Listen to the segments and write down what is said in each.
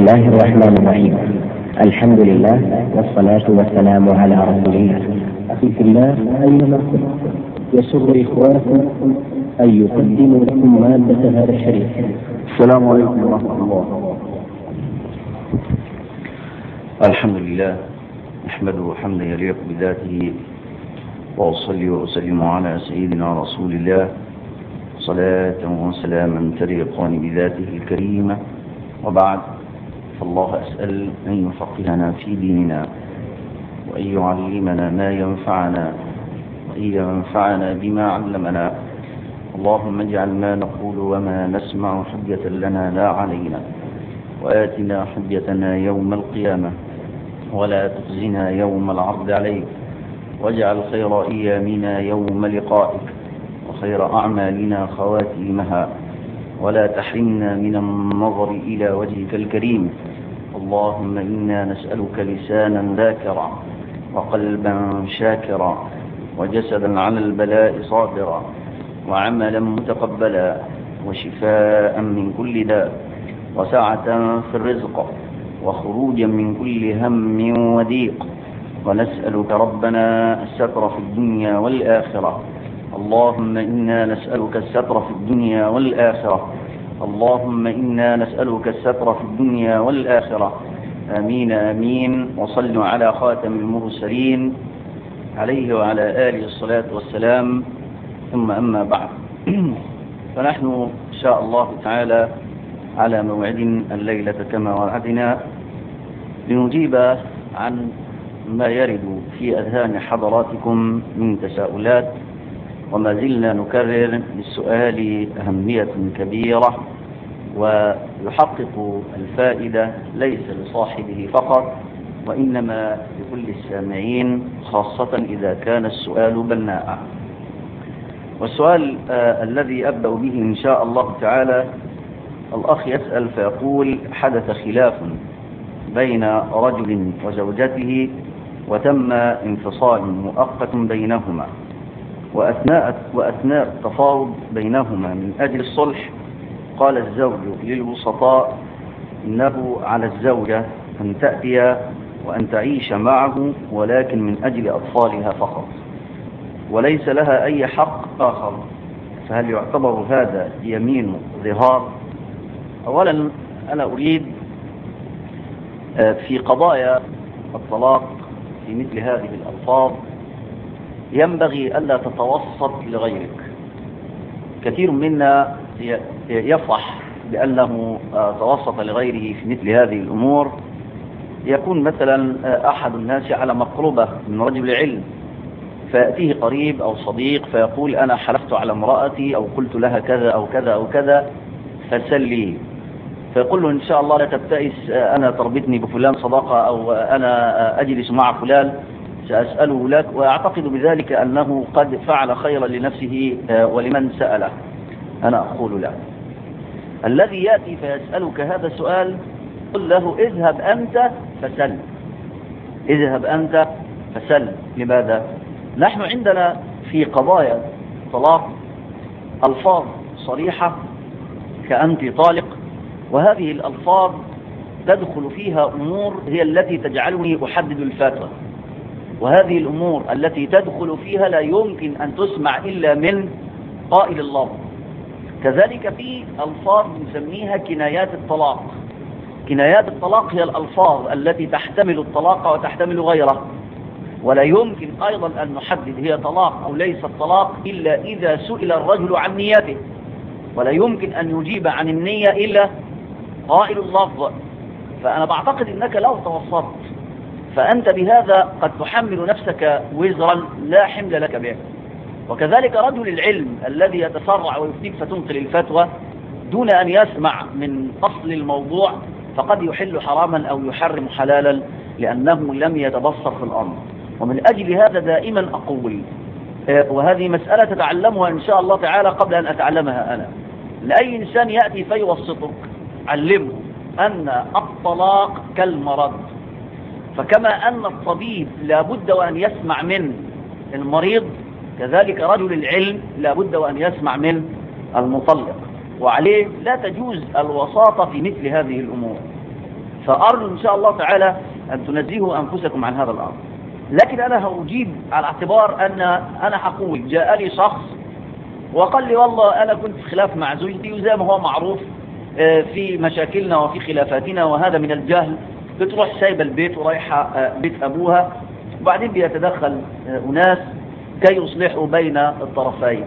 الله الرحمن الرحيم الحمد لله والصلاة والسلام على رسول الله أخي في الله أينما كنت يسر إخوانكم أن يقدموا لكم مادة هذا الشريف السلام عليكم ورحمة الله الحمد لله نحمده حمدا يليق بذاته وأصلي وأسلم على سيدنا رسول الله صلاة وسلاما تليقان بذاته الكريمة وبعد فالله أسأل أن يفقهنا في ديننا وأن يعلمنا ما ينفعنا وأن ينفعنا بما علمنا اللهم اجعل ما نقول وما نسمع حجة لنا لا علينا وآتنا حجتنا يوم القيامة ولا تخزنا يوم العرض عليك واجعل خير أيامنا يوم لقائك وخير أعمالنا خواتيمها ولا تحرمنا من النظر إلى وجهك الكريم اللهم إنا نسألك لسانا ذاكرا وقلبا شاكرا وجسدا على البلاء صابرا وعملا متقبلا وشفاء من كل داء وسعة في الرزق وخروجا من كل هم وضيق ونسألك ربنا الستر في الدنيا والآخرة اللهم إنا نسألك الستر في الدنيا والآخرة اللهم إنا نسألك الستر في الدنيا والآخرة آمين آمين وصلوا على خاتم المرسلين عليه وعلى آله الصلاة والسلام ثم أما بعد فنحن إن شاء الله تعالى على موعد الليلة كما وعدنا لنجيب عن ما يرد في أذهان حضراتكم من تساؤلات وما زلنا نكرر للسؤال أهمية كبيرة ويحقق الفائدة ليس لصاحبه فقط وإنما لكل السامعين خاصة إذا كان السؤال بناء والسؤال آه الذي أبدأ به إن شاء الله تعالى الأخ يسأل فيقول حدث خلاف بين رجل وزوجته وتم انفصال مؤقت بينهما وأثناء, وأثناء التفاوض بينهما من أجل الصلح قال الزوج للوسطاء إنه على الزوجة أن تأتي وأن تعيش معه ولكن من أجل أطفالها فقط وليس لها أي حق آخر فهل يعتبر هذا يمين ظهار أولا أنا أريد في قضايا الطلاق في مثل هذه الألفاظ ينبغي ألا تتوسط لغيرك كثير منا يفرح بأنه توسط لغيره في مثل هذه الأمور يكون مثلا أحد الناس على مقربة من رجل علم فيأتيه قريب أو صديق فيقول أنا حلفت على امرأتي أو قلت لها كذا أو كذا أو كذا فسلي فيقول له إن شاء الله لا تبتئس أنا تربطني بفلان صداقة أو أنا أجلس مع فلان سأسأله لك وأعتقد بذلك أنه قد فعل خيرا لنفسه ولمن سأله أنا أقول له الذي يأتي فيسألك هذا السؤال قل له اذهب أنت فسل اذهب أنت فسل لماذا نحن عندنا في قضايا طلاق ألفاظ صريحة كأنت طالق وهذه الألفاظ تدخل فيها أمور هي التي تجعلني أحدد الفتوى وهذه الأمور التي تدخل فيها لا يمكن أن تسمع إلا من قائل اللفظ كذلك في ألفاظ نسميها كنايات الطلاق كنايات الطلاق هي الألفاظ التي تحتمل الطلاق وتحتمل غيره ولا يمكن أيضا أن نحدد هي طلاق أو ليست طلاق إلا إذا سئل الرجل عن نيته ولا يمكن أن يجيب عن النية إلا قائل اللفظ فأنا بعتقد أنك لو توسطت فأنت بهذا قد تحمل نفسك وزرا لا حمل لك به وكذلك رجل العلم الذي يتسرع ويفتيك فتنقل الفتوى دون أن يسمع من أصل الموضوع فقد يحل حراما أو يحرم حلالا لأنه لم يتبصر في الأمر ومن أجل هذا دائما أقول وهذه مسألة تتعلمها إن شاء الله تعالى قبل أن أتعلمها أنا لأي إنسان يأتي فيوسطك علمه أن الطلاق كالمرض فكما أن الطبيب لابد وأن يسمع من المريض كذلك رجل العلم لابد وأن يسمع من المطلق وعليه لا تجوز الوساطة في مثل هذه الأمور فأرجو إن شاء الله تعالى أن تنزهوا أنفسكم عن هذا الأمر لكن أنا هأجيب على اعتبار أن أنا حقول جاء لي شخص وقال لي والله أنا كنت في خلاف مع زوجتي وزي ما هو معروف في مشاكلنا وفي خلافاتنا وهذا من الجهل بتروح سايبة البيت ورايحة بيت أبوها وبعدين بيتدخل أناس كي يصلحوا بين الطرفين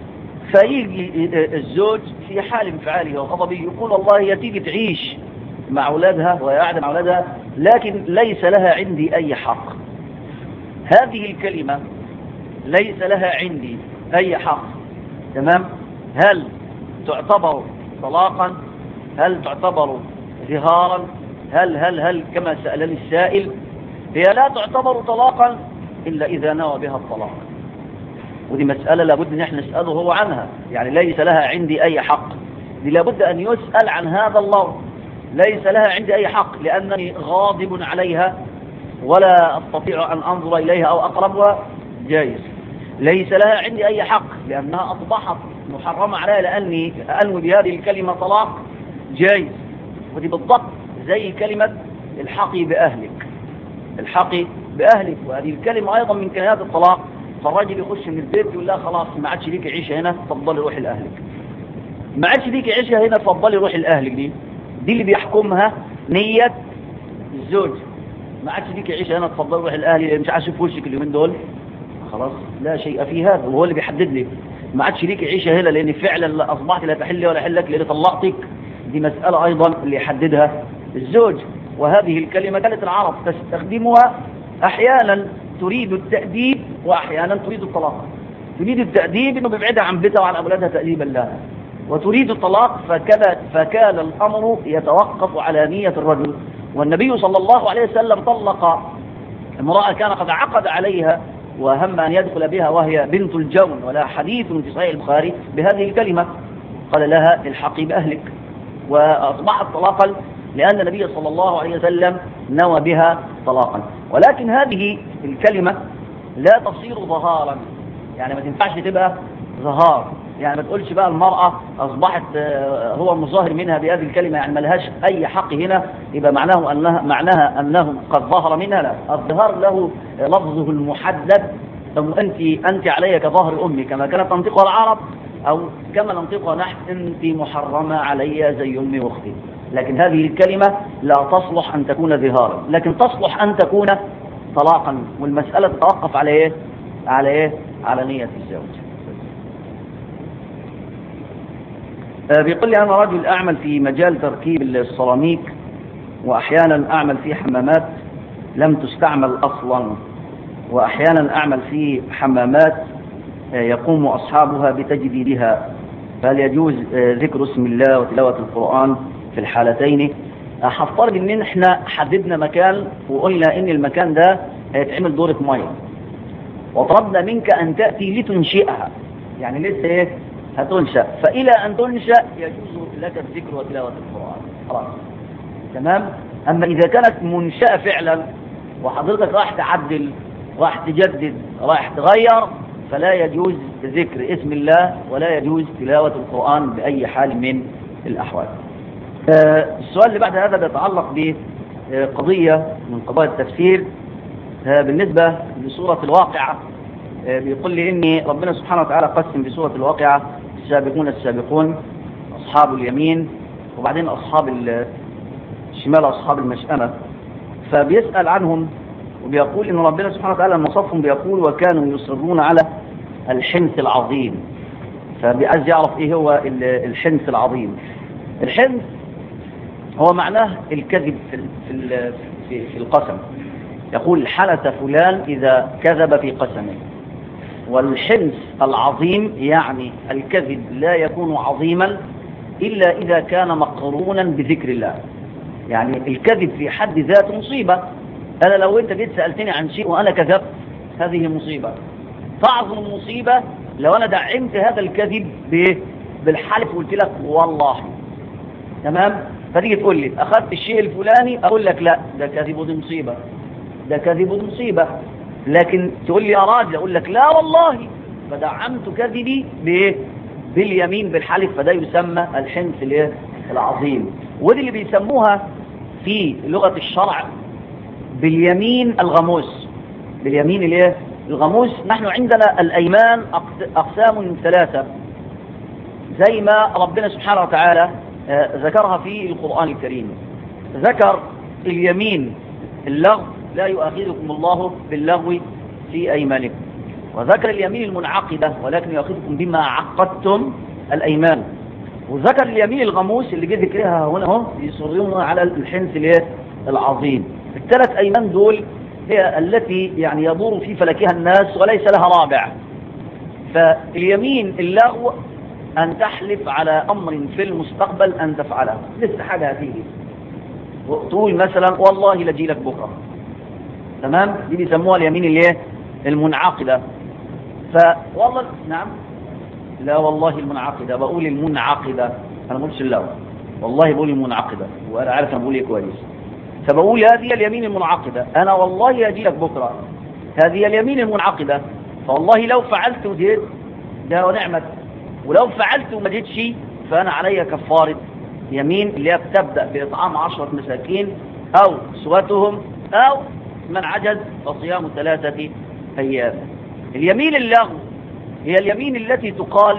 فيجي الزوج في حال انفعاله وغضبه يقول والله هي تيجي تعيش مع أولادها وهي قاعدة مع أولادها لكن ليس لها عندي أي حق هذه الكلمة ليس لها عندي أي حق تمام هل تعتبر طلاقا هل تعتبر ظهارا هل هل هل كما سألني السائل هي لا تعتبر طلاقا إلا إذا نوى بها الطلاق ودي مسألة لابد أن احنا نسأله هو عنها يعني ليس لها عندي أي حق دي لابد أن يسأل عن هذا اللفظ ليس لها عندي أي حق لأنني غاضب عليها ولا أستطيع أن أنظر إليها أو أقربها جائز ليس لها عندي أي حق لأنها أصبحت محرمة عليها لأني أنوي بهذه الكلمة طلاق جائز ودي بالضبط زي كلمة الحقي بأهلك الحقي بأهلك وهذه الكلمة أيضا من كلمات الطلاق فالراجل يخش من البيت يقول لا خلاص ما عادش ليك عيشة هنا تفضلي روحي لأهلك ما عادش ليك عيشة هنا تفضلي روحي لأهلك دي دي اللي بيحكمها نية الزوج ما عادش ليك عيشة هنا تفضلي روحي لأهلي مش عايز اشوف وشك اليومين دول خلاص لا شيء في هذا وهو اللي بيحدد لي ما عادش ليك عيشة هنا لأن فعلا أصبحت لا تحل ولا حلك لأن طلقتك دي مسألة أيضا اللي يحددها الزوج وهذه الكلمة كانت العرب تستخدمها أحيانا تريد التأديب وأحيانا تريد الطلاق تريد التأديب أنه بيبعدها عن بيتها وعن أولادها تأديبا لها وتريد الطلاق فكان, فكان الأمر يتوقف على نية الرجل والنبي صلى الله عليه وسلم طلق امرأة كان قد عقد عليها وهم أن يدخل بها وهي بنت الجون ولا حديث في صحيح البخاري بهذه الكلمة قال لها الحقي بأهلك وأصبحت طلاقا لأن النبي صلى الله عليه وسلم نوى بها طلاقا ولكن هذه الكلمة لا تصير ظهارا يعني ما تنفعش تبقى ظهار يعني ما تقولش بقى المرأة أصبحت هو مظاهر منها بهذه الكلمة يعني ما لهاش أي حق هنا يبقى معناه أنها معناها أنه قد ظهر منها لا الظهار له لفظه المحدد أنت أنت علي كظهر أمي كما كانت تنطقها العرب أو كما ننطقها نحن أنت محرمة علي زي أمي وأختي لكن هذه الكلمة لا تصلح أن تكون ظهارا لكن تصلح أن تكون طلاقا والمسألة تتوقف على إيه؟ على إيه؟ على نية الزوج بيقول لي أنا رجل أعمل في مجال تركيب السيراميك وأحيانا أعمل في حمامات لم تستعمل أصلا وأحيانا أعمل في حمامات يقوم أصحابها بتجديدها فهل يجوز ذكر اسم الله وتلاوة القرآن في الحالتين هفترض ان احنا حددنا مكان وقلنا ان المكان ده هيتعمل دورة مية وطلبنا منك ان تأتي لتنشئها يعني لسه ايه هتنشأ فإلى أن تنشأ يجوز لك الذكر وتلاوة القرآن خلاص تمام أما إذا كانت منشأة فعلا وحضرتك راح تعدل راح تجدد راح تغير فلا يجوز ذكر اسم الله ولا يجوز تلاوة القرآن بأي حال من الأحوال السؤال اللي بعد هذا بيتعلق بقضية من قضايا التفسير بالنسبة لسورة الواقعة بيقول لي إني ربنا سبحانه وتعالى قسم بسورة الواقعة السابقون السابقون أصحاب اليمين وبعدين أصحاب الشمال أصحاب المشأمة فبيسأل عنهم وبيقول إن ربنا سبحانه وتعالى وصفهم بيقول وكانوا يصرون على الحنث العظيم فبيعز يعرف إيه هو الحنث العظيم الحنث هو معناه الكذب في في في, في القسم يقول حلف فلان إذا كذب في قسمه والحنث العظيم يعني الكذب لا يكون عظيما إلا إذا كان مقرونا بذكر الله يعني الكذب في حد ذاته مصيبة أنا لو أنت جيت سألتني عن شيء وأنا كذبت هذه مصيبة تعظم المصيبة لو أنا دعمت هذا الكذب بالحلف وقلت لك والله تمام فتيجي تقول لي أخذت الشيء الفلاني أقول لك لا ده كذب ودي مصيبة ده كذب ودي مصيبة لكن تقول لي يا راجل أقول لك لا والله فدعمت كذبي بإيه باليمين بالحلف فده يسمى الحنث الايه العظيم ودي اللي بيسموها في لغة الشرع باليمين الغموس باليمين الايه الغموس نحن عندنا الايمان اقسام ثلاثة زي ما ربنا سبحانه وتعالى ذكرها في القرآن الكريم ذكر اليمين اللغو لا يؤاخذكم الله باللغو في أيمانكم وذكر اليمين المنعقدة ولكن يؤاخذكم بما عقدتم الأيمان وذكر اليمين الغموس اللي جه ذكرها هنا اهو يصرون على الحنس الايه العظيم الثلاث أيمان دول هي التي يعني يدور في فلكها الناس وليس لها رابع فاليمين اللغو أن تحلف على أمر في المستقبل أن تفعله لسه حاجة هتيجي تقول مثلا والله لجي لك بكرة تمام دي بيسموها اليمين الايه المنعقدة فوالله نعم لا والله المنعقدة بقول المنعقدة أنا ما قلتش اللغو والله بقول المنعقدة وأنا عارف أنا بقول إيه كويس فبقول هذه اليمين المنعقدة أنا والله أجي لك بكرة هذه اليمين المنعقدة فوالله لو فعلت وجيت ده ونعمة ولو فعلت وما جيتش فأنا علي كفارة يمين اللي هي بتبدأ بإطعام عشرة مساكين أو سواتهم أو من عجز فصيام ثلاثة أيام اليمين اللغو هي اليمين التي تقال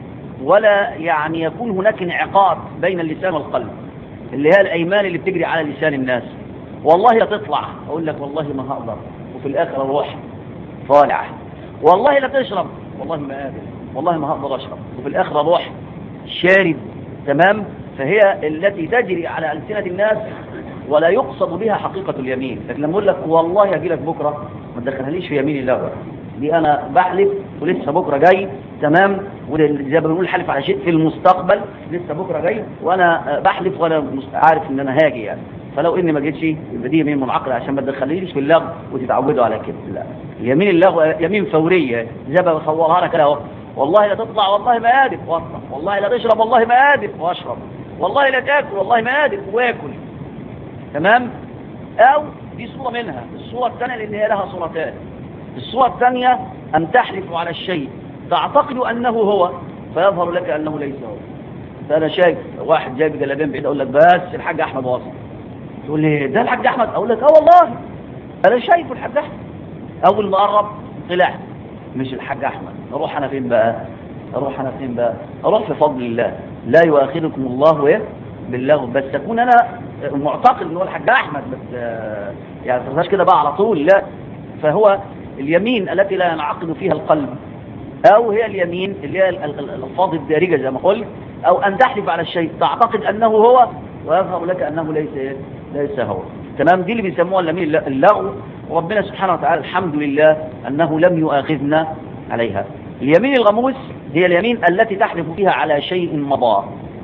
ولا يعني يكون هناك انعقاد بين اللسان والقلب اللي هي الأيمان اللي بتجري على لسان الناس والله لا تطلع أقول لك والله ما هقدر وفي الآخر أروح طالع والله لا تشرب والله ما قادر والله ما هقدر أشرب وفي الآخر أروح شارب تمام فهي التي تجري على ألسنة الناس ولا يقصد بها حقيقة اليمين لكن لما أقول لك والله أجي لك بكرة ما تدخلهاليش في يمين الله دي أنا بحلف ولسه بكرة جاي تمام وزي ما بنقول حلف على شيء في المستقبل لسه بكرة جاي وأنا بحلف وأنا عارف إن أنا هاجي يعني فلو إني ما جيتش يبقى دي يمين منعقدة عشان ما تدخليش في اللغو وتتعودوا على كده لا اليمين اللغو يمين فورية زي ما بصورها لك اهو والله لا تطلع والله ما قادر واطلع والله لا تشرب والله ما قادر واشرب والله لا تاكل والله ما قادر واكل تمام او دي صورة منها الصورة الثانية لان هي لها صورتان الصورة الثانية ان تحلف على الشيء تعتقد انه هو فيظهر لك انه ليس هو فانا شايف واحد جايب جلابين بعيد اقول لك بس الحاج احمد واصل تقول لي ده الحاج احمد اقول لك اه والله انا شايفه الحاج احمد اول ما قرب طلع مش الحاج احمد اروح انا فين بقى اروح انا فين بقى اروح في فضل الله لا يؤاخذكم الله ايه باللغو بس اكون انا معتقد ان هو الحاج احمد بس آه، يعني ما كده بقى على طول لا فهو اليمين التي لا ينعقد فيها القلب او هي اليمين اللي هي ال- ال- الالفاظ الدارجه زي ما قلت او ان تحلف على الشيء تعتقد انه هو ويظهر لك انه ليس إيه؟ ليس هو تمام دي اللي بيسموها اليمين اللغو وربنا سبحانه وتعالى الحمد لله انه لم يؤاخذنا عليها اليمين الغموس هي اليمين التي تحلف فيها على شيء مضى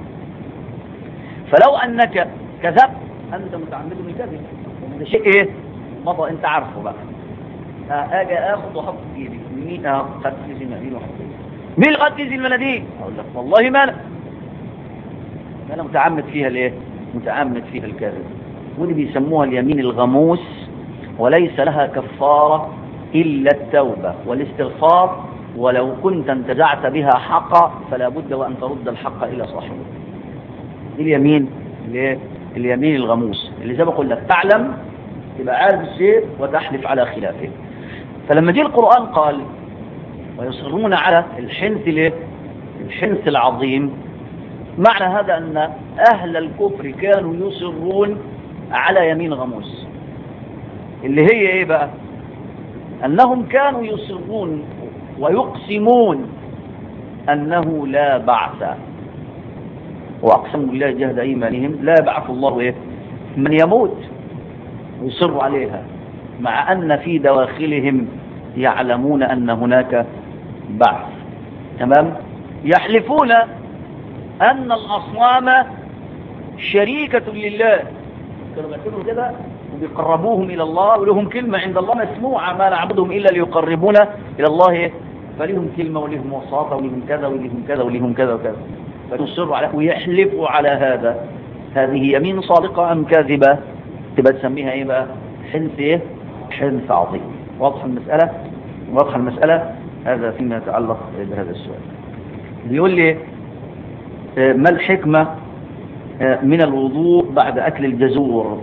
فلو انك كذبت انت متعمد الكذب ده شيء ايه مضى انت عارفه بقى آه، اجي اخد واحط في ايدي مين اه خدت لي المناديل وحط في ايدي مين اللي خد لي المناديل اقول لك والله ما انا انا متعمد فيها الايه متعمد فيها الكذب ودي بيسموها اليمين الغموس وليس لها كفارة إلا التوبة والاستغفار ولو كنت انتزعت بها حقا فلا بد وأن ترد الحق إلى صاحبه دي اليمين اللي اليمين الغموس اللي زي ما بقول لك تعلم تبقى عارف الشيء وتحلف على خلافه فلما جه القرآن قال ويصرون على الحنث الايه؟ الحنث العظيم معنى هذا أن أهل الكفر كانوا يصرون على يمين غموس اللي هي ايه بقى أنهم كانوا يصرون ويقسمون أنه لا بعث وأقسموا بالله جهد إيمانهم لا يبعث الله إيه من يموت ويصروا عليها مع أن في دواخلهم يعلمون أن هناك بعث تمام يحلفون أن الأصنام شريكة لله كانوا بيعتبروا كده وبيقربوهم إلى الله ولهم كلمة عند الله مسموعة ما نعبدهم إلا ليقربونا إلى الله فليهم كلمة وليهم وساطة وليهم كذا وليهم كذا وليهم كذا وكذا فيصروا على ويحلفوا على هذا هذه يمين صادقة أم كاذبة تبقى تسميها إيه بقى حنث إيه حنث عظيم واضح المسألة واضح المسألة هذا فيما يتعلق بهذا السؤال بيقول لي ما الحكمة من الوضوء بعد أكل الجزور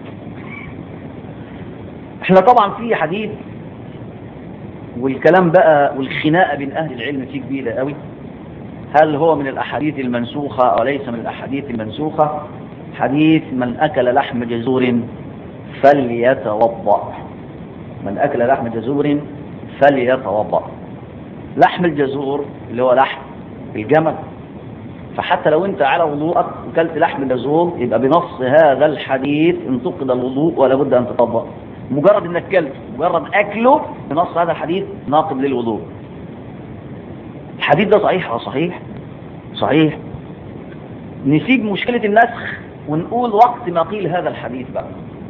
احنا طبعا في حديث والكلام بقى والخناقة بين أهل العلم فيه كبيرة قوي هل هو من الأحاديث المنسوخة أو ليس من الأحاديث المنسوخة حديث من أكل لحم جزور فليتوضأ من أكل لحم جزور فليتوضأ لحم الجزور اللي هو لحم الجمل فحتى لو انت على وضوءك وكلت لحم جزور يبقى بنص هذا الحديث انتقد الوضوء ولا بد ان تطبق مجرد انك كلت مجرد اكله بنص هذا الحديث ناقض للوضوء الحديث ده صحيح اه صحيح صحيح نسيب مشكلة النسخ ونقول وقت ما قيل هذا الحديث بقى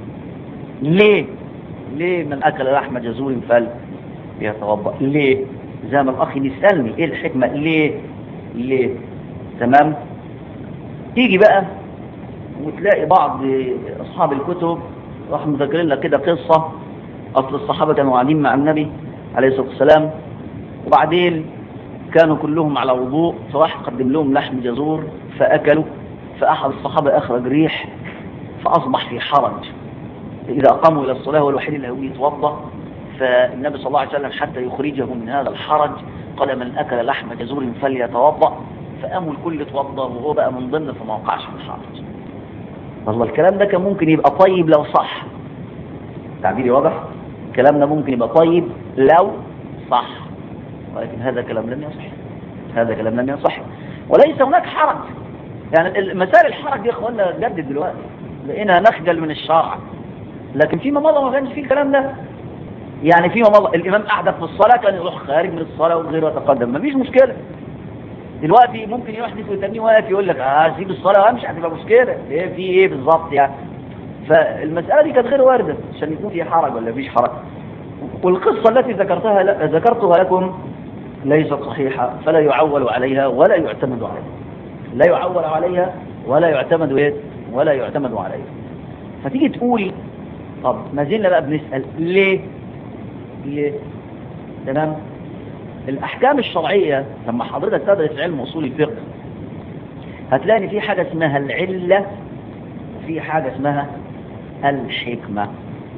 ليه ليه من اكل لحم جزور فل يتوضا ليه زي ما الاخ يسالني ايه الحكمه ليه ليه تمام تيجي بقى وتلاقي بعض اصحاب الكتب راح مذكرين لك كده قصه اصل الصحابه كانوا قاعدين مع النبي عليه الصلاه والسلام وبعدين كانوا كلهم على وضوء فواحد قدم لهم لحم جزور فاكلوا فاحد الصحابه اخرج ريح فاصبح في حرج إذا أقاموا إلى الصلاة هو الوحيد اللي هو يتوضأ فالنبي صلى الله عليه وسلم حتى يخرجه من هذا الحرج قال من أكل لحم جزور فليتوضأ فقاموا الكل يتوضأ وهو بقى من ضمن فما وقعش في الحرج والله الكلام ده كان ممكن يبقى طيب لو صح تعبيري واضح الكلام ده ممكن يبقى طيب لو صح ولكن هذا كلام لم يصح هذا كلام لم يصح وليس هناك حرج يعني مسائل الحرج دي يا اخوانا جدد دلوقتي بقينا نخجل من الشرع لكن فيما مضى ما كانش فيه الكلام ده يعني فيما مضى الامام احدث في الصلاه كان يروح خارج من الصلاه وغيره يتقدم مفيش مشكله دلوقتي ممكن يحدث ويتنيه واقف يقول لك اه سيب الصلاه وامشي هتبقى مشكله ايه في ايه بالظبط يعني فالمساله دي كانت غير وارده عشان يكون في حرج ولا مفيش حرج والقصه التي ذكرتها ل... ذكرتها لكم ليست صحيحه فلا يعول عليها ولا يعتمد عليها لا يعول عليها ولا يعتمد ايه ولا يعتمد عليها فتيجي تقول طب ما زلنا بقى بنسأل ليه ليه تمام الأحكام الشرعية لما حضرتك تدرس علم أصول الفقه هتلاقي إن في حاجة اسمها العلة وفي حاجة اسمها الحكمة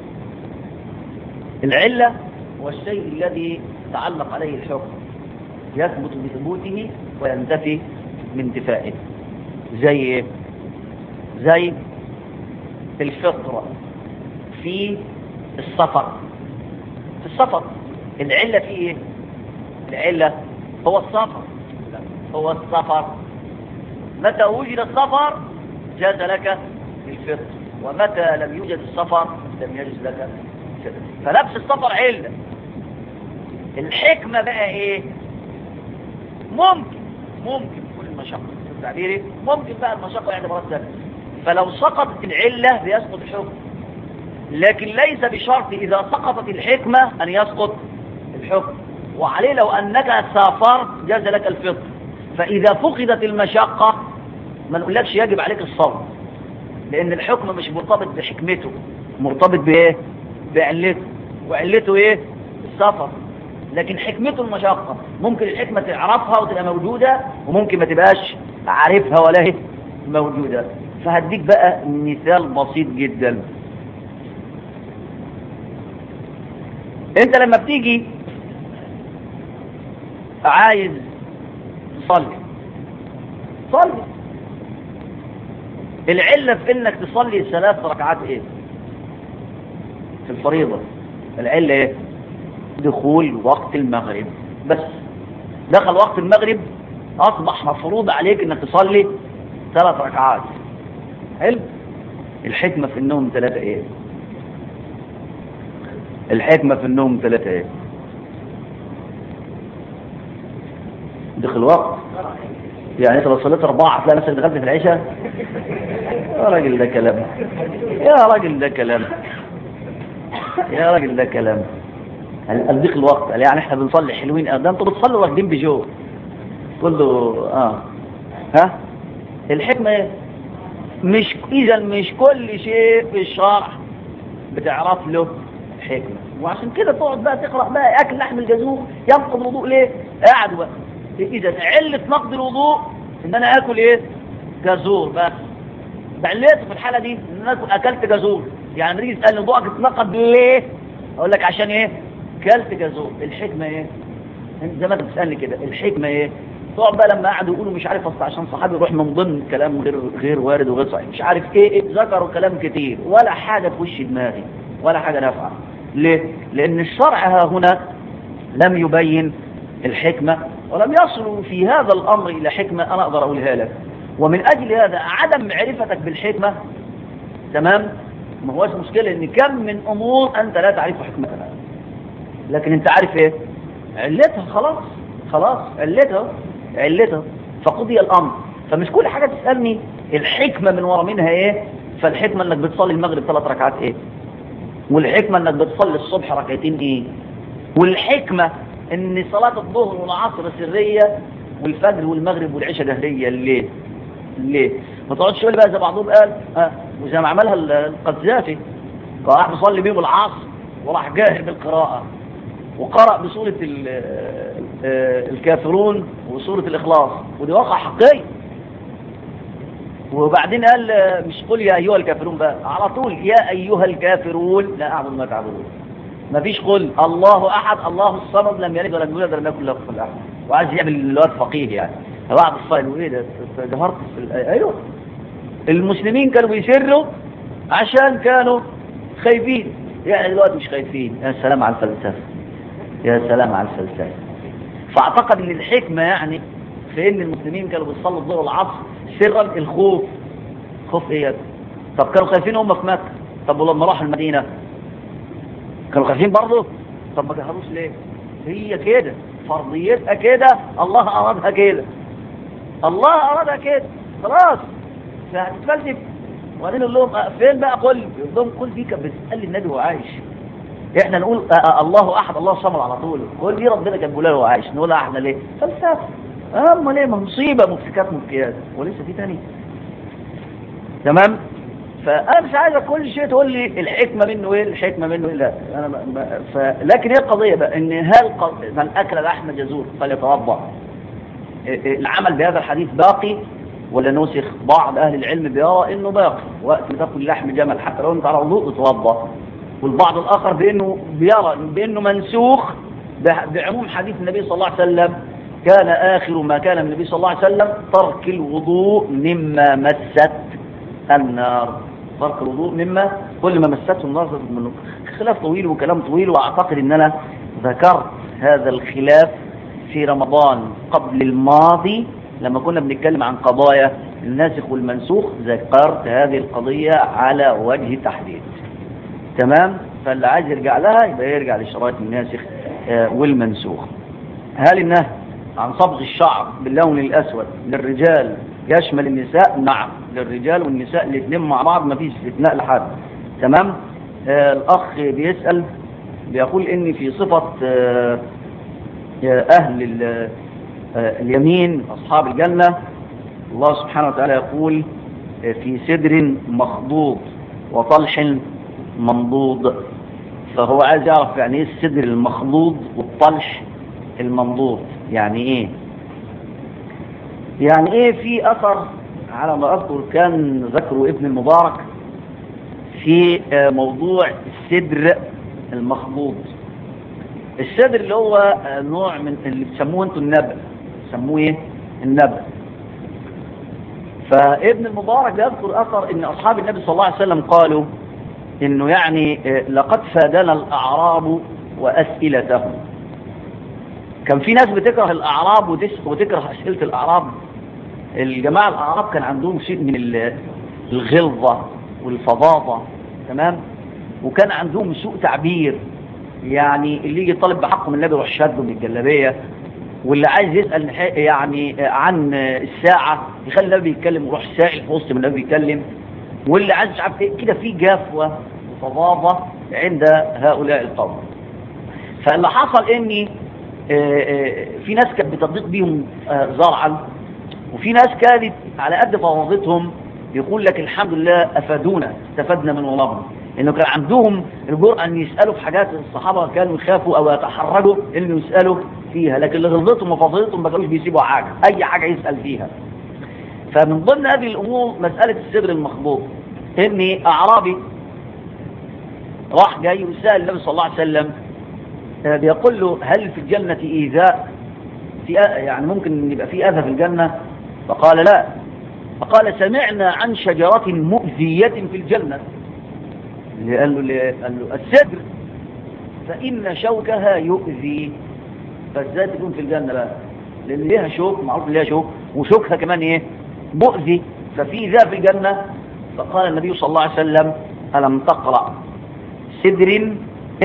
العلة هو الشيء الذي تعلق عليه الحكم يثبت بثبوته وينتفي بانتفائه زي ايه زي الفطرة في السفر في السفر العلة في ايه العلة هو السفر هو السفر متى وجد السفر جاز لك الفطر ومتى لم يوجد السفر لم يجوز لك الفطر فنفس السفر علة الحكمة بقى ايه ممكن ممكن كل المشقة تعبيري ممكن بقى المشقة اعتبارات ثانية فلو سقطت العلة بيسقط الحكم لكن ليس بشرط إذا سقطت الحكمة أن يسقط الحكم وعليه لو أنك سافرت جاز لك الفطر فإذا فقدت المشقة ما نقولكش يجب عليك الصوم لأن الحكم مش مرتبط بحكمته مرتبط بإيه؟ بعلته وعلته إيه؟ السفر لكن حكمته المشقة ممكن الحكمة تعرفها وتبقى موجودة وممكن ما تبقاش عارفها ولا هي موجودة فهديك بقى مثال بسيط جدا انت لما بتيجي عايز تصلي صلي العلة في انك تصلي ثلاث ركعات ايه في الفريضة العلة ايه دخول وقت المغرب بس دخل وقت المغرب اصبح مفروض عليك انك تصلي ثلاث ركعات حلو الحكمة في النوم ثلاثة ايه الحكمة في النوم ثلاثة ايه دخل وقت يعني انت لو صليت اربعة هتلاقي نفسك دخلت في العشاء يا راجل ده كلام يا راجل ده كلام يا راجل ده كلام قال دخل الوقت قال يعني احنا بنصلي حلوين اه ده انتوا بتصلوا واخدين بجو تقول له اه ها الحكمة ايه مش اذا مش كل شيء في الشرع بتعرف له حكمة وعشان كده تقعد بقى تقرأ بقى اكل لحم الجزور ينقض الوضوء ليه قاعد بقى اذا علة نقض الوضوء ان انا اكل ايه جزور بس بعليته في الحاله دي ان انا أكون اكلت جزور يعني لما تيجي تسالني ضوءك اتنقض ليه اقول لك عشان ايه كلت جزور الحكمه ايه انت زي ما انت بتسالني كده الحكمه ايه تقعد بقى لما قعدوا يقولوا مش عارف اصل عشان صحابي يروح من ضمن كلام غير غير وارد وغير صحيح مش عارف ايه, إيه ذكروا كلام كتير ولا حاجه في وش دماغي ولا حاجه نافعه ليه لان الشرع ها هنا لم يبين الحكمه ولم يصلوا في هذا الامر الى حكمه انا اقدر اقولها لك ومن اجل هذا عدم معرفتك بالحكمه تمام ما هوش مشكله ان كم من امور انت لا تعرف حكمتها لكن انت عارف ايه علتها خلاص خلاص علتها علتها فقضي الامر فمش كل حاجه تسالني الحكمه من ورا منها ايه فالحكمه انك بتصلي المغرب ثلاث ركعات ايه والحكمه انك بتصلي الصبح ركعتين ايه والحكمه ان صلاه الظهر والعصر سريه والفجر والمغرب والعشاء جهريه ليه ليه ما تقعدش تقول بقى زي بعضهم قال ها وزي ما عملها القذافي راح مصلي بيهم العصر وراح جاهر بالقراءه وقرأ بسورة الكافرون وسورة الإخلاص ودي واقع حقيقي وبعدين قال مش قل يا أيها الكافرون بقى على طول يا أيها الكافرون لا أعبد ما تعبدون ما فيش قل الله أحد الله الصمد لم يلد ولم يولد ولم يكن له كفوا أحد وعايز يعمل الواد فقيه يعني بعض الصائل وايه ده جهرت في الآية ايوه المسلمين كانوا بيسروا عشان كانوا خايفين يعني دلوقتي مش خايفين يا سلام على الفلسفه يا سلام على الفلسفه فاعتقد ان الحكمه يعني في ان المسلمين كانوا بيصلوا الظهر والعصر سرا الخوف خوف ايه طب كانوا خايفين هم في مكه طب ولما راحوا المدينه كانوا خايفين برضه طب ما جهروش ليه هي كده فرضيتها كده الله ارادها كده الله ارادها كده خلاص فهتتفلسف وبعدين يقول لهم فين بقى قل يقول لهم قل دي كانت بتسال النبي وهو عايش احنا نقول الله احد الله الصمد على طول قل دي ربنا كان بيقولها وهو عايش نقولها احنا ليه فلسفه اما ليه مصيبه مفسكات مفكيات ولسه في تاني تمام فانا مش عايز كل شيء تقول لي الحكمه منه ايه الحكمه منه ايه لا انا ما ما ف... لكن هي القضيه بقى ان هل ق... من اكل لحم جزور فليتوضا العمل بهذا الحديث باقي ولا نسخ بعض اهل العلم بيرى انه باقي وقت ما تاكل لحم جمل حتى لو انت على وضوء تتوضا والبعض الاخر بانه بيرى بانه منسوخ بعموم حديث النبي صلى الله عليه وسلم كان اخر ما كان من النبي صلى الله عليه وسلم ترك الوضوء مما مست النار ترك الوضوء مما كل ما مسته النار منه خلاف طويل وكلام طويل واعتقد ان انا ذكرت هذا الخلاف في رمضان قبل الماضي لما كنا بنتكلم عن قضايا الناسخ والمنسوخ ذكرت هذه القضية على وجه تحديد تمام فاللي عايز يرجع لها يبقى يرجع لشرائط الناسخ والمنسوخ هل النهي عن صبغ الشعر باللون الأسود للرجال يشمل النساء نعم للرجال والنساء الاثنين مع بعض ما فيش استثناء لحد تمام آه الأخ بيسأل بيقول إن في صفة آه أهل آه اليمين أصحاب الجنة الله سبحانه وتعالى يقول في سدر مخضوض وطلح منضود فهو عايز يعرف يعني ايه السدر المخضوض والطلح المنضود يعني ايه يعني ايه في اثر على ما اذكر كان ذكره ابن المبارك في موضوع السدر المخضوض السدر اللي هو نوع من اللي بتسموه انتوا النبل بتسموه ايه النبل فابن المبارك يذكر اثر ان اصحاب النبي صلى الله عليه وسلم قالوا انه يعني لقد فادنا الاعراب واسئلتهم كان في ناس بتكره الاعراب وتكره اسئله الاعراب الجماعه الاعراب كان عندهم شيء من الغلظه والفظاظه تمام وكان عندهم سوء تعبير يعني اللي يجي يطالب بحقه من النبي يروح شاده من الجلابيه واللي عايز يسال يعني عن الساعه يخلي النبي يتكلم ويروح سائل في وسط من النبي يتكلم واللي عايز مش عارف ايه كده في جافوه وفظاظه عند هؤلاء القوم فاللي حصل اني في ناس كانت بتضيق بيهم زرعا وفي ناس كانت على قد فظاظتهم يقول لك الحمد لله افادونا استفدنا من وراهم انه كان عندهم الجرأة ان يسألوا في حاجات الصحابة كانوا يخافوا او يتحرجوا انه يسألوا فيها لكن اللي غلطتهم وفضلتهم ما كانوش بيسيبوا حاجة اي حاجة يسأل فيها فمن ضمن هذه الأمور مسألة السدر المخبوط إني أعرابي راح جاي وسأل النبي صلى الله عليه وسلم آه، بيقول له هل في الجنة إيذاء في آ- يعني ممكن يبقى في أذى في الجنة فقال لا فقال سمعنا عن شجرة مؤذية في الجنة اللي قال له اللي قال له السدر فإن شوكها يؤذي فازاي تكون في الجنة بقى لأن ليها شوك معروف إن ليها شوك وشوكها كمان إيه مؤذي ففي ذا في الجنة فقال النبي صلى الله عليه وسلم ألم تقرأ سدر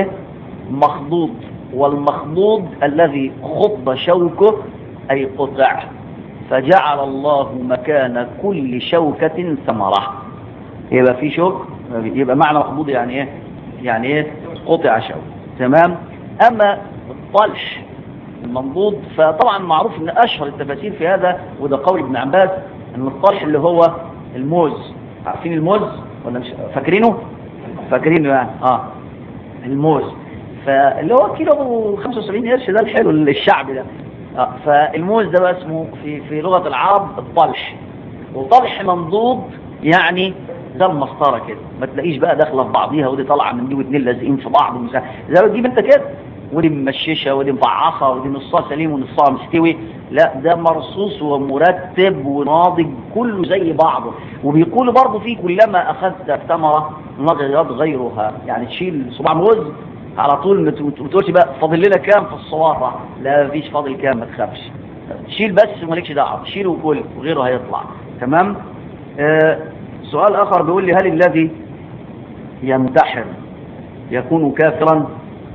مخضوض والمخضوض الذي خض شوكه أي قطع فجعل الله مكان كل شوكة ثمرة يبقى في شوك يبقى معنى مخضوض يعني ايه يعني ايه قطع شوك تمام اما الطلح المنضود فطبعا معروف ان اشهر التفاسير في هذا وده قول ابن عباس ان الطلح اللي هو الموز عارفين الموز ولا مش فاكرينه فاكرينه يعني اه الموز فاللي هو كيلو ابو 75 قرش ده الحلو الشعبي ده آه فالموز ده بقى اسمه في في لغه العرب الطلح وطلح منضود يعني ده المسطره كده ما تلاقيش بقى داخله في بعضيها ودي طالعه من دي واتنين لازقين في بعض ومش عارف- زي ما تجيب انت كده ودي ممششه ودي مفعصه ودي نصها سليم ونصها مستوي لا ده مرصوص ومرتب وناضج كله زي بعضه وبيقولوا برضه فيه كلما اخذت ثمره نضجت غيرها يعني تشيل صباع موز على طول ما تقول- ما تقولش بقى فاضل لنا كام في الصوافه لا مفيش فاضل كام ما تخافش شيل بس ومالكش دعوه شيله وكل وغيره هيطلع تمام آه سؤال اخر بيقول لي هل الذي ينتحر يكون كافرا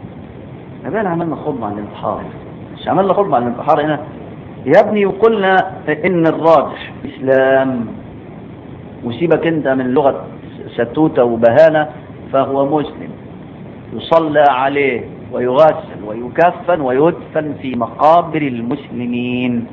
ما عملنا خطبه عن الانتحار مش عملنا خطبه عن الانتحار هنا يا ابني وقلنا ان الراجح اسلام وسيبك انت من لغه ستوته وبهانه فهو مسلم يصلى عليه ويغسل ويكفن ويدفن في مقابر المسلمين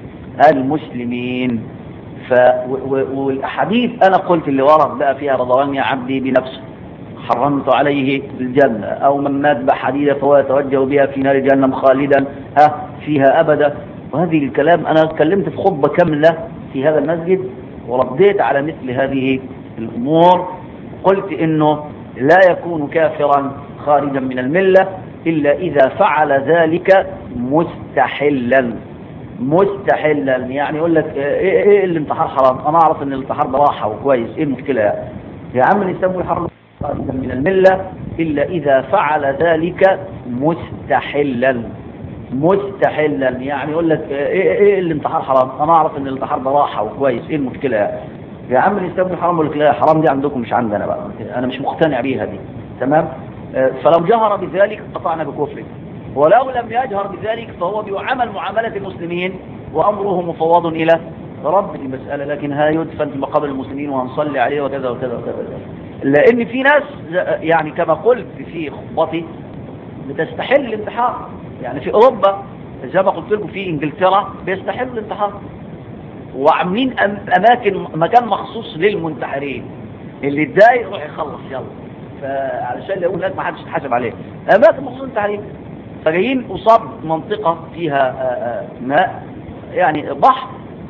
المسلمين ف و- و- والاحاديث انا قلت اللي ورد بقى فيها رضوان عبدي بنفسه حرمت عليه الجنة او من مات بحديدة فهو يتوجه بها في نار جهنم خالدا ها فيها ابدا وهذه الكلام انا اتكلمت في خطبة كاملة في هذا المسجد ورديت على مثل هذه الامور قلت انه لا يكون كافرا خارجا من الملة الا اذا فعل ذلك مستحلا مستحلا يعني يقول لك ايه ايه الانتحار حرام انا اعرف ان الانتحار ده راحه وكويس ايه المشكله يعني يا عم الاسلام يحرم خارجا من المله الا اذا فعل ذلك مستحلا مستحلا يعني يقول لك ايه ايه الانتحار حرام انا اعرف ان الانتحار ده راحه وكويس ايه المشكله يعني يا عم الاسلام حرام يقول لك لا حرام دي عندكم مش عندنا بقى انا مش مقتنع بيها دي تمام آه، فلو جهر بذلك قطعنا بكفره ولو لم يجهر بذلك فهو بيعامل معاملة المسلمين وأمره مفوض إلى رب المسألة لكن ها يدفن في مقابر المسلمين وهنصلي عليه وكذا وكذا وكذا لأن في ناس يعني كما قلت في خطبتي بتستحل الانتحار يعني في أوروبا زي ما قلت لكم في إنجلترا بيستحلوا الانتحار وعاملين أم- أماكن مكان مخصوص للمنتحرين اللي اتضايق يروح يخلص يلا فعلشان يقول هناك ما حدش يتحاسب عليه أماكن مخصوص للمنتحرين فجايين قصاد منطقة فيها آه، آه، ماء يعني بحر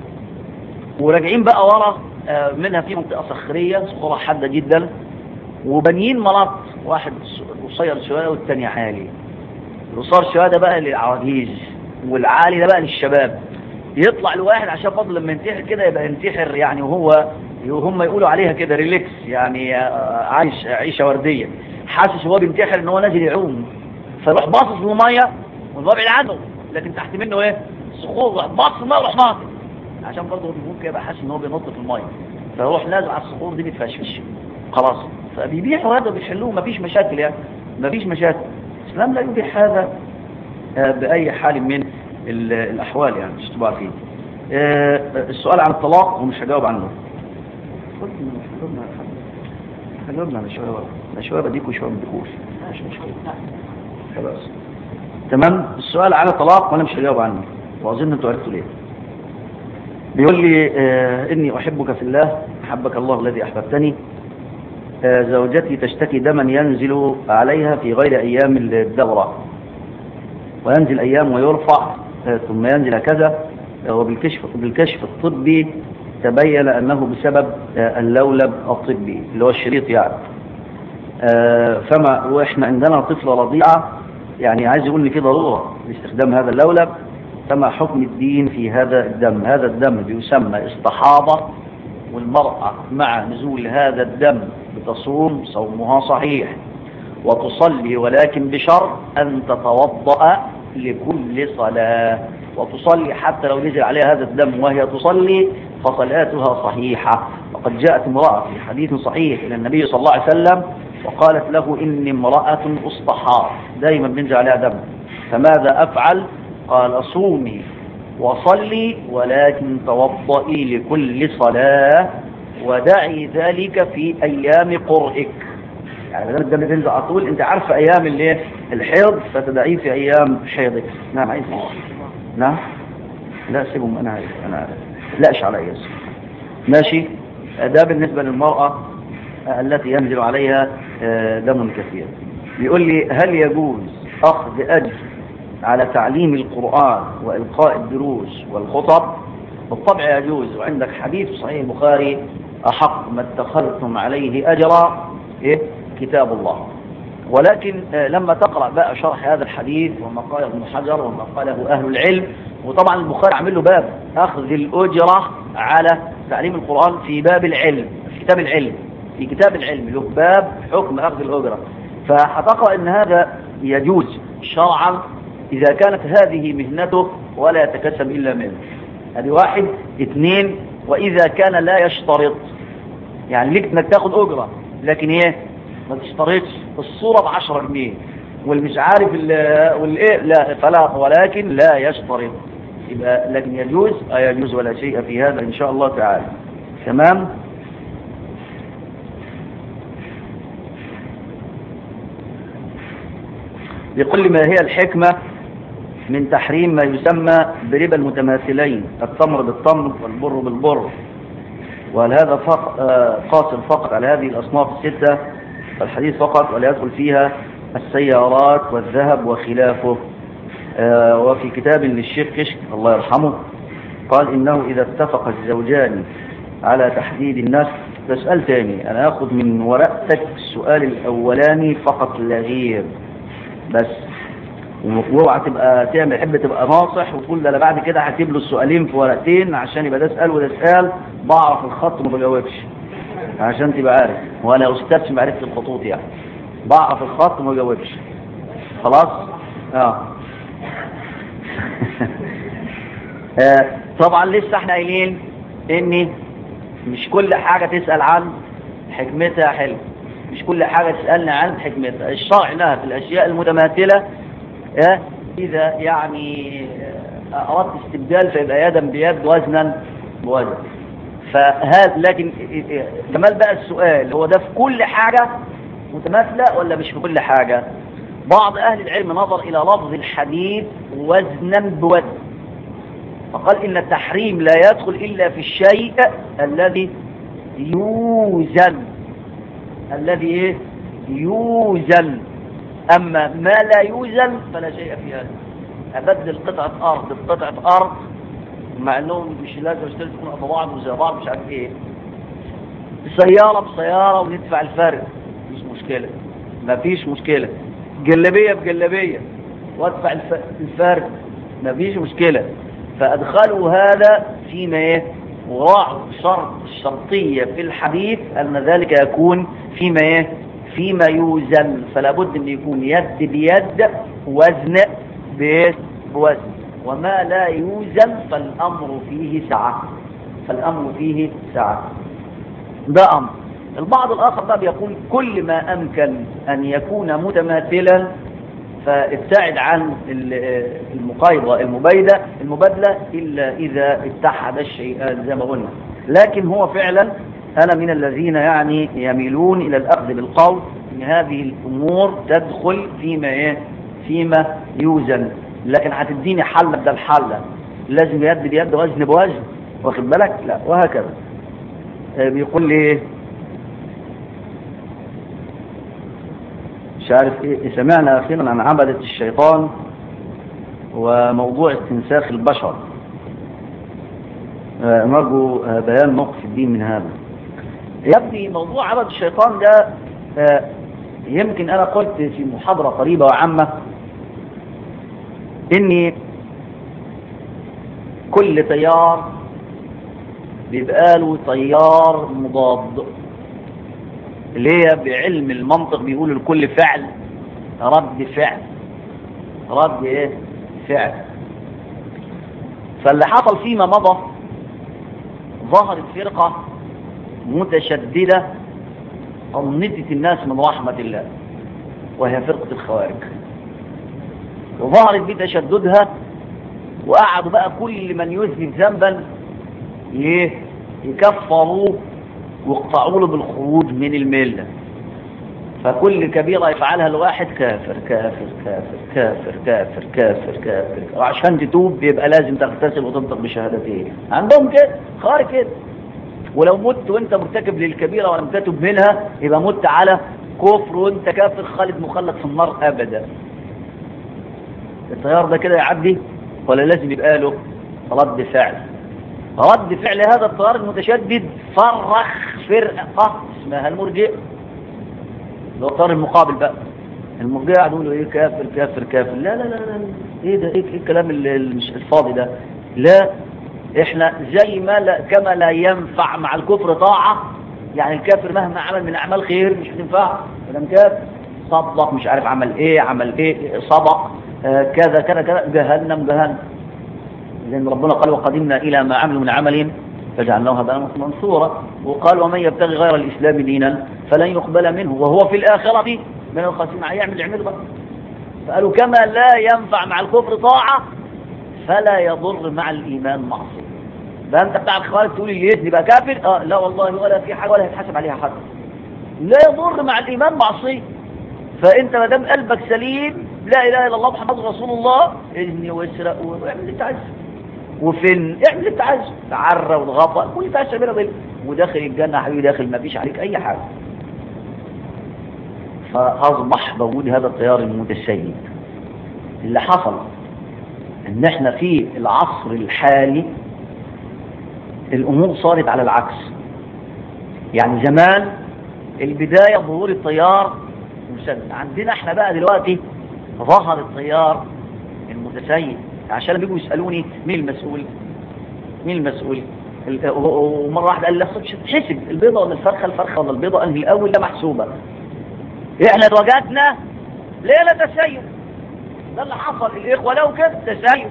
وراجعين بقى ورا آه، منها في منطقة صخرية صخورة حادة جدا وبنيين مناط واحد قصير شوية والتاني عالي القصير شوية ده بقى للعواجيز والعالي ده بقى للشباب يطلع الواحد عشان فضل لما ينتحر كده يبقى ينتحر يعني وهو هم يقولوا عليها كده ريلاكس يعني آه، عايش عيشة وردية حاسس وهو بينتحر ان هو نازل يعوم فيروح باصص للميه والباب بعيد عنه لكن تحت منه ايه صخور راح باصص الميه وراح ناطط عشان برضه هو بيموت كده يبقى حاسس ان هو بينط في الميه فيروح نازل على الصخور دي بيتفشفش خلاص فبيبيعوا هذا وبيحلوه مفيش مشاكل يعني مفيش مشاكل الاسلام لا يبيح هذا آه، باي حال من ال- الاحوال يعني مش تبقى فيه آه، السؤال عن الطلاق ومش هجاوب عنه قلت إنه مش هجاوبنا على حاجة. هجاوبنا على شويه لا شويه بديك وشويه ما بديكوش مش مشكله خلاص تمام السؤال على طلاق وانا مش هجاوب عنه واظن انتوا عرفتوا ليه بيقول لي آه اني احبك في الله احبك الله الذي احببتني آه زوجتي تشتكي دما ينزل عليها في غير ايام الدوره وينزل ايام ويرفع آه ثم ينزل كذا آه وبالكشف بالكشف الطبي تبين أنه بسبب اللولب الطبي اللي هو الشريط يعني فما وإحنا عندنا طفلة رضيعة يعني عايز يقول إن في ضرورة لاستخدام هذا اللولب فما حكم الدين في هذا الدم هذا الدم بيسمى استحاضة والمرأة مع نزول هذا الدم بتصوم صومها صحيح وتصلي ولكن بشرط أن تتوضأ لكل صلاة وتصلي حتى لو نزل عليها هذا الدم وهي تصلي فصلاتها صحيحة وقد جاءت امرأة في حديث صحيح إلى النبي صلى الله عليه وسلم وقالت له إني امرأة أصطحار دائما بنزل عليها دم فماذا أفعل قال صومي وصلي ولكن توضئي لكل صلاة ودعي ذلك في أيام قرئك يعني ما دام الدم بينزل على طول انت عارفه ايام اللي الحيض فتدعيه في ايام حيضك نعم عايز نعم لا سيبهم انا عارف انا عارف لاش عليا ماشي ده بالنسبه للمراه التي ينزل عليها دم كثير يقول لي هل يجوز اخذ اجر على تعليم القران والقاء الدروس والخطب بالطبع يجوز وعندك حديث صحيح البخاري احق ما اتخذتم عليه اجرا إيه؟ كتاب الله ولكن لما تقرأ بقى شرح هذا الحديث وما قاله ابن حجر وما قاله أهل العلم وطبعا البخاري عمل له باب أخذ الأجرة على تعليم القرآن في باب العلم في كتاب العلم في كتاب العلم له باب حكم أخذ الأجرة فهتقرأ أن هذا يجوز شرعا إذا كانت هذه مهنته ولا يتكسب إلا منه هذه واحد اثنين وإذا كان لا يشترط يعني ليك انك تاخد أجرة لكن ايه ما تشترطش الصورة ب 10 جنيه والمش عارف والايه لا فلا ولكن لا يشترط يبقى لكن يجوز اه يجوز ولا شيء في هذا ان شاء الله تعالى تمام يقول ما هي الحكمة من تحريم ما يسمى بربا المتماثلين التمر بالتمر والبر بالبر وهل هذا فق... قاصر فقط على هذه الأصناف الستة الحديث فقط ولا يدخل فيها السيارات والذهب وخلافه آه وفي كتاب للشيخ كشك الله يرحمه قال إنه إذا اتفق الزوجان على تحديد النسل تسأل تاني أنا أخذ من ورقتك السؤال الأولاني فقط لا غير بس واوعى تبقى تعمل حب تبقى ناصح وتقول ده انا بعد كده هكتب له السؤالين في ورقتين عشان يبقى ده سؤال وده سؤال بعرف الخط وما بجاوبش عشان تبقى عارف وانا استاذ في معرفه الخطوط يعني بعرف الخط وما بجاوبش خلاص اه آه طبعا لسه احنا قايلين ان مش كل حاجه تسال عن حكمتها حلو مش كل حاجه تسالنا عن حكمتها الشرع لها في الاشياء المتماثله آه اذا يعني اردت استبدال فيبقى يدا بيد وزنا بوزن فهذا لكن كمال بقى السؤال هو ده في كل حاجة متماثلة ولا مش في كل حاجة بعض أهل العلم نظر إلى لفظ الحديث وزنا بوزن فقال إن التحريم لا يدخل إلا في الشيء الذي يوزن الذي إيه؟ يوزن أما ما لا يوزن فلا شيء في هذا أبدل قطعة أرض بقطعة أرض مع انهم مش لازم يشتري تكون قد بعض وزي بعض مش عارف ايه سيارة بسيارة وندفع الفرق مش مشكلة مفيش مشكلة جلبية بجلبية وادفع الفرق مفيش مشكلة فادخلوا هذا فيما ايه وراعوا شرط الشرطية في الحديث ان ذلك يكون فيما ايه فيما يوزن فلا بد ان يكون يد بيد وزن بوزن وما لا يوزن فالأمر فيه سعة فالأمر فيه سعة ده أمر البعض الآخر بقى بيقول كل ما أمكن أن يكون متماثلا فابتعد عن المقايضة المبايدة المبادلة إلا إذا اتحد الشيئان زي ما قلنا لكن هو فعلا أنا من الذين يعني يميلون إلى الأخذ بالقول أن هذه الأمور تدخل فيما إيه فيما يوزن لكن هتديني حلة بدل حلة لازم يد بيد وزن بوزن واخد بالك لا وهكذا بيقول لي ايه مش عارف ايه سمعنا اخيرا عن عبدة الشيطان وموضوع استنساخ البشر آه، نرجو آه، بيان موقف الدين من هذا يا ابني موضوع عبد الشيطان ده آه، يمكن انا قلت في محاضرة قريبة وعامة اني كل تيار بيبقى له تيار مضاد اللي هي بعلم المنطق بيقولوا لكل فعل رد فعل رد ايه فعل فاللي حصل فيما مضى ظهرت فرقة متشددة أنتت الناس من رحمة الله وهي فرقة الخوارج وظهرت بتشددها وقعدوا بقى كل من يذنب ذنبا ايه يكفروه ويقطعوا له بالخروج من المله فكل كبيرة يفعلها الواحد كافر كافر كافر كافر كافر كافر كافر وعشان تتوب يبقى لازم تغتسل وتنطق بشهادتين عندهم كده خارج كده ولو مت وانت مرتكب للكبيرة ولم تتب منها يبقى مت على كفر وانت كافر خالد مخلد في النار ابدا التيار ده كده يعدي ولا لازم يبقى له رد فعل رد فعل هذا التيار المتشدد فرخ فرقة اسمها المرجئ اللي هو التيار المقابل بقى المرجئة قاعدوا يقولوا ايه كافر كافر كافر لا لا لا لا ايه ده ايه الكلام اللي مش الفاضي ده لا احنا زي ما لا كما لا ينفع مع الكفر طاعة يعني الكافر مهما عمل من اعمال خير مش هتنفعه كلام كافر صدق مش عارف عمل ايه عمل ايه صدق آه كذا كذا كذا جهنم جهنم لأن ربنا قال وقدمنا إلى ما عملوا من عمل فجعلناه هباء منصورا وقال ومن يبتغي غير الإسلام دينا فلن يقبل منه وهو في الآخرة من الخاسرين هيعمل يعمل بقى فقالوا كما لا ينفع مع الكفر طاعة فلا يضر مع الإيمان معصية ده أنت بتاع الخوارج تقول اللي يزني بقى كافر آه لا والله ولا في حاجة ولا هيتحاسب عليها حد لا يضر مع الإيمان معصية فأنت ما دام قلبك سليم لا إله إلا الله محمد رسول الله اذني واسرق واعمل اللي أنت عايزه وفين اعمل اللي انت عايزه تعرى وتغطى كل اللي انت عايز تعمله بال وداخل الجنه يا حبيبي داخل ما فيش عليك اي حاجه فاصبح موجود هذا التيار المتسيد اللي حصل ان احنا في العصر الحالي الامور صارت على العكس يعني زمان البدايه ظهور التيار المسدد عندنا احنا بقى دلوقتي ظهر التيار المتسيد عشان بيجوا يسألوني مين المسؤول مين المسؤول ومرة واحدة قال لي مش تحسب البيضة ولا الفرخة الفرخة ولا البيضة انهي الأول ده محسوبة احنا اتوجدنا ليلة تسير ده اللي حصل الإخوة لو كده تسير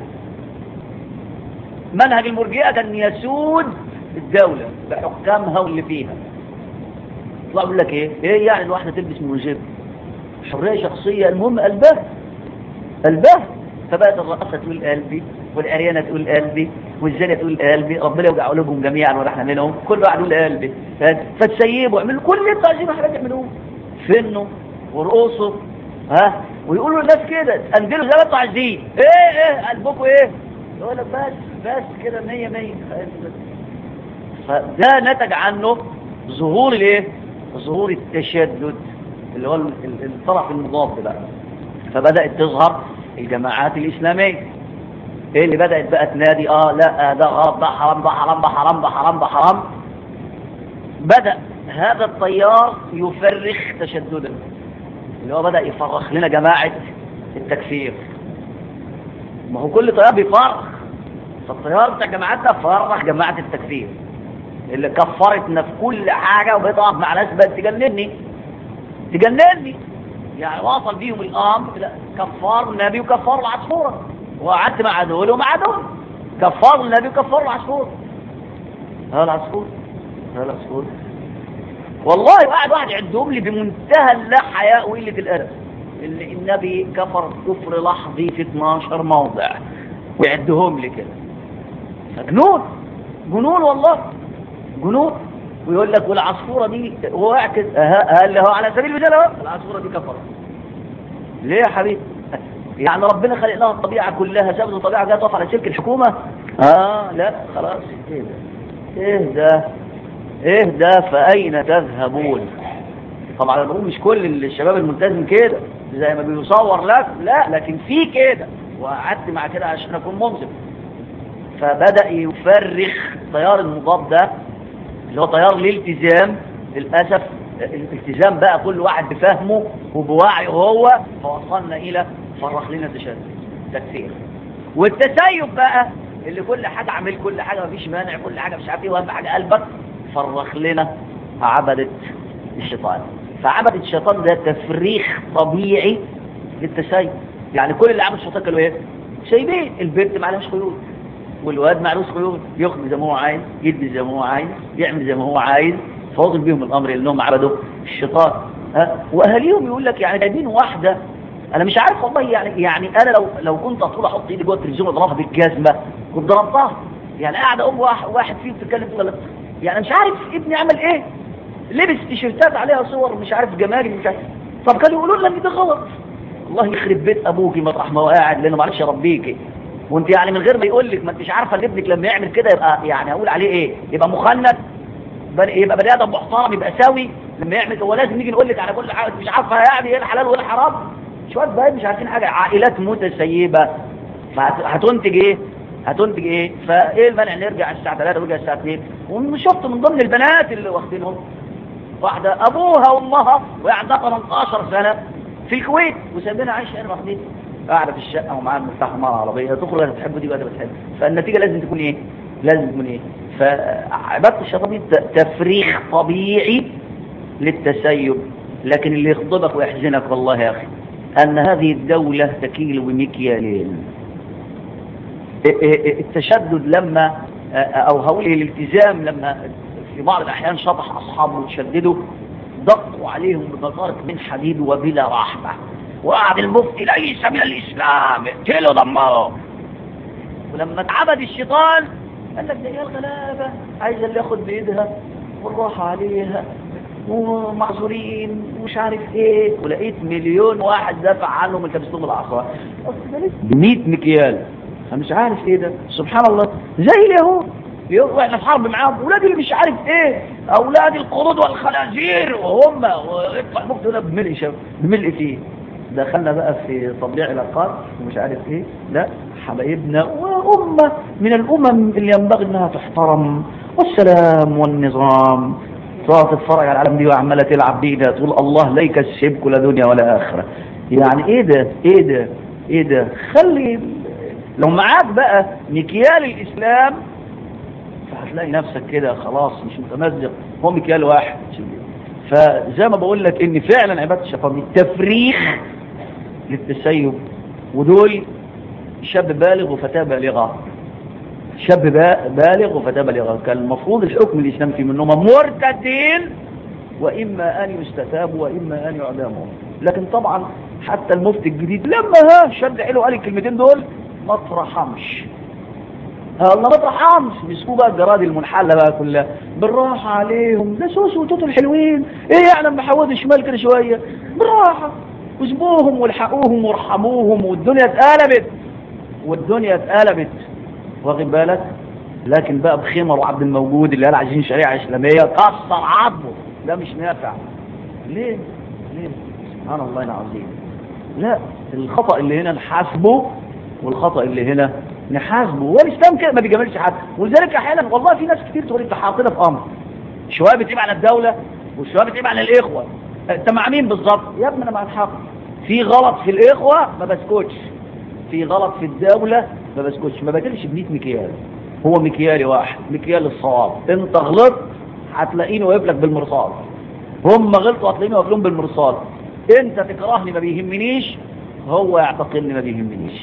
منهج المرجئة كان يسود الدولة بحكامها واللي فيها يطلع يقول لك ايه ايه يعني الواحدة تلبس مرجب حرية شخصية المهم قلبها قلبها فبقت الرقصة تقول قلبي والعريانة تقول قلبي والزانية تقول قلبي ربنا يوجع قلوبهم جميعا ونحن منهم كل واحد يقول قلبي فتسيبوا اعملوا كل اللي انتوا عايزينه حاجات تعملوه فنوا ورقصوا ها ويقولوا للناس كده انزلوا زي ما انتوا عايزين ايه ايه قلبكم ايه يقول لك بس بس كده 100 100 فده نتج عنه ظهور الايه ظهور التشدد اللي هو الطرف المضاد بقى فبدات تظهر الجماعات الإسلامية ايه اللي بدأت بقى تنادي اه لا ده غلط ده حرام ده حرام ده حرام ده حرام ده حرام بدأ هذا التيار يفرخ تشددا اللي هو بدأ يفرخ لنا جماعة التكفير ما هو كل تيار بيفرخ فالتيار بتاع جماعتنا فرخ جماعة التكفير اللي كفرتنا في كل حاجة وبتقف مع ناس بقت تجنني تجنني يعني وصل بيهم الامر لا كفار النبي وكفار العصفورة وقعدت مع دول ومع دول كفار النبي وكفار العصفورة ها العصفور ها العصفور والله قاعد واحد يعدهم لي بمنتهى اللا حياء وقلة الأدب اللي النبي كفر كفر لحظي في 12 موضع ويعدهم لي كده جنون جنون والله جنون ويقول لك والعصفورة دي هو اعكس هل هو على سبيل المثال اهو العصفورة دي كفرت ليه يا حبيبي يعني ربنا خلق لها الطبيعة كلها سابت الطبيعة جايه تقف على سلك الحكومة اه لا خلاص ايه ده ايه ده ايه ده فاين تذهبون طبعا انا بقول مش كل الشباب الملتزم كده زي ما بيصور لك لا لكن في كده وقعدت مع كده عشان اكون منصف فبدأ يفرخ التيار المضاد ده اللي هو تيار الالتزام للاسف الالتزام بقى كل واحد بفهمه وبوعيه هو فوصلنا الى فرخ لنا تشدد تكفير والتسيب بقى اللي كل حاجه عامل كل حاجه مفيش مانع كل حاجه مش عارف ايه واهم حاجه قلبك فرخ لنا عبده الشيطان فعبده الشيطان ده تفريخ طبيعي للتسيب يعني كل اللي عمل الشيطان كانوا ايه؟ سايبين البنت ما عليهاش قيود والواد معلوش قيود يخدم زي ما هو عايز يدي زي ما هو عايز يعمل زي ما هو عايز فوضل بيهم الامر لانهم عبدوا الشيطان ها واهاليهم يقول لك يعني جايبين واحده انا مش عارف والله يعني يعني انا لو لو كنت اطول احط ايدي جوه التلفزيون واضربها بالجزمه كنت ضربتها يعني قاعد ام واحد, واحد فيهم بتتكلم ولا يعني مش عارف ابني عمل ايه لبس تيشيرتات عليها صور مش عارف جمالي مش عارف طب كانوا يقولوا لنا ان ده غلط الله يخرب بيت ابوكي مطرح ما هو قاعد لانه معلش يربيكي وانت يعني من غير ما يقول لك ما انتش عارفه ان ابنك لما يعمل كده يبقى يعني هقول عليه ايه يبقى مخنث يبقى بني ادم محترم يبقى سوي لما يعمل هو لازم نيجي نقول لك على كل حاجه مش عارفه يعني ايه الحلال وايه الحرام شويه بقى مش عارفين حاجه عائلات متسيبه فهتنتج ايه هتنتج ايه فايه المانع نرجع الساعه 3 ونرجع الساعه 2 وشفت من ضمن البنات اللي واخدينهم واحده ابوها وامها وهي عندها 18 سنه في الكويت وسايبينها عايشه هنا واخدين قاعده في الشقه ومعاها المفتاح ومعاها العربيه تخرج تحب دي ولا بتحب فالنتيجه لازم تكون ايه لازم تكون ايه فعباده الشيطان دي تفريخ طبيعي للتسيب لكن اللي يخضبك ويحزنك والله يا اخي ان هذه الدوله تكيل بمكيالين التشدد لما او هقول الالتزام لما في بعض الاحيان شطح اصحابه وتشددوا ضغطوا عليهم بمطارق من حديد وبلا رحمه وقعد المفتي ليس من الاسلام اقتلوا دمره ولما اتعبد الشيطان قال لك ده يا الغلابه عايز اللي ياخد بايدها والراحه عليها ومعذورين ومش عارف ايه ولقيت مليون واحد دافع عنهم اللي لابسهم العصا ب 100 مكيال انا مش عارف ايه ده سبحان الله زي اليهود اليهود واحنا في حرب معاهم اولاد اللي مش عارف ايه اولاد القرود والخنازير وهم ويدفع المفتي هنا بملء شب بملء فيه دخلنا بقى في تطبيع علاقات ومش عارف ايه لا حبايبنا وأمة من الأمم اللي ينبغي انها تحترم والسلام والنظام تقعد تتفرج على العالم دي وعماله تلعب بينا تقول الله لا يكسبك لا دنيا ولا اخره يعني ايه ده ايه ده ايه ده خلي لو معاك بقى مكيال الاسلام فهتلاقي نفسك كده خلاص مش متمزق هو مكيال واحد فزي ما بقول لك ان فعلا عباده الشيطان دي تفريخ للتسيب ودول شاب بالغ وفتاه بالغه شاب بالغ وفتاه بالغه كان المفروض الحكم الاسلامي في منهم مرتدين واما ان يستتابوا واما ان يعدموا لكن طبعا حتى المفتي الجديد لما ها شد حلو قال الكلمتين دول ما ترحمش الله ما ترحمش مسكوا بقى الجراد المنحله بقى كلها بالراحه عليهم ده سوس وتوت الحلوين ايه يعني لما حودوا شمال كده شويه بالراحه واسبوهم والحقوهم وارحموهم والدنيا اتقلبت والدنيا اتقلبت واخد بالك لكن بقى بخمر وعبد الموجود اللي قال عايزين شريعه اسلاميه كسر عظمه ده مش نافع ليه؟ ليه؟ سبحان الله العظيم لا الخطا اللي هنا نحاسبه والخطا اللي هنا نحاسبه والاسلام كده ما بيجاملش حد ولذلك احيانا والله في ناس كتير تقول انت حاطنا في امر شويه بتجيب على الدوله وشويه بتجيب على الاخوه انت مع مين بالظبط يا ابني انا مع الحق في غلط في الاخوه ما بسكتش في غلط في الدوله ما بسكتش ما بدلش ب 100 مكيال هو مكيالي واحد مكيال الصواب انت غلطت هتلاقيني واقف لك بالمرصاد هم غلطوا هتلاقيني واقف لهم بالمرصاد انت تكرهني ما بيهمنيش هو يعتقلني ما بيهمنيش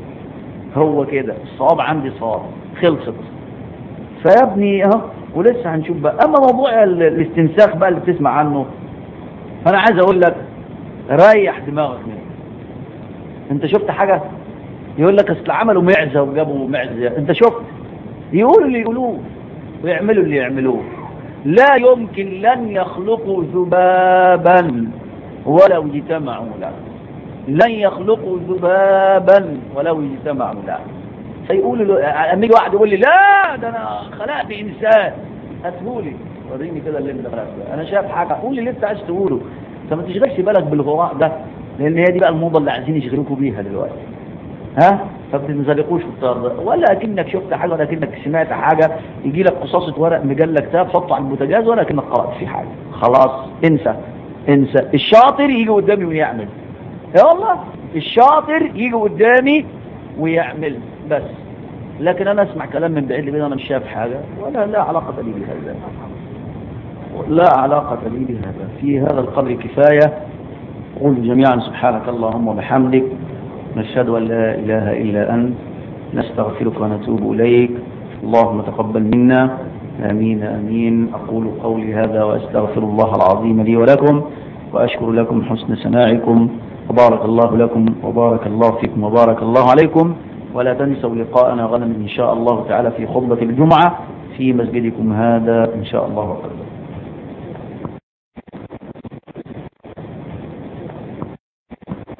هو كده الصواب عندي صواب خلصت فيا ابني اهو ولسه هنشوف بقى اما موضوع الاستنساخ بقى اللي بتسمع عنه فانا عايز اقول لك ريح دماغك منه انت شفت حاجه يقول لك اصل عملوا معزه وجابوا معزه انت شفت يقولوا اللي يقولوه ويعملوا اللي يعملوه لا يمكن لن يخلقوا ذبابا ولو اجتمعوا له لن يخلقوا ذبابا ولو اجتمعوا له فيقول اما يجي واحد يقول لي لا ده انا خلقت انسان هاتهولي وريني كده اللي انت خلقته انا شايف حاجه قول لي اللي انت عايز تقوله انت ما تشغلش بالك بالغراء ده لان هي دي بقى الموضه اللي عايزين يشغلوكوا بيها دلوقتي ها فبتنزلقوش في الطيار ده ولا اكنك شفت حاجه ولا اكنك سمعت حاجه يجي لك قصاصه ورق مجله كتاب حطه على البوتاجاز ولا اكنك قرات فيه حاجه خلاص انسى انسى الشاطر يجي قدامي ويعمل يا والله الشاطر يجي قدامي ويعمل بس لكن انا اسمع كلام من بعيد لبعيد انا مش شايف حاجه ولا لا علاقه لي بهذا لا علاقه لي بهذا في هذا القدر كفايه قول جميعا سبحانك اللهم وبحمدك نشهد أن لا إله إلا أنت نستغفرك ونتوب إليك اللهم تقبل منا آمين آمين أقول قولي هذا وأستغفر الله العظيم لي ولكم وأشكر لكم حسن سماعكم وبارك الله لكم وبارك الله فيكم وبارك الله عليكم ولا تنسوا لقاءنا غدا إن شاء الله تعالى في خطبة الجمعة في مسجدكم هذا إن شاء الله وقدر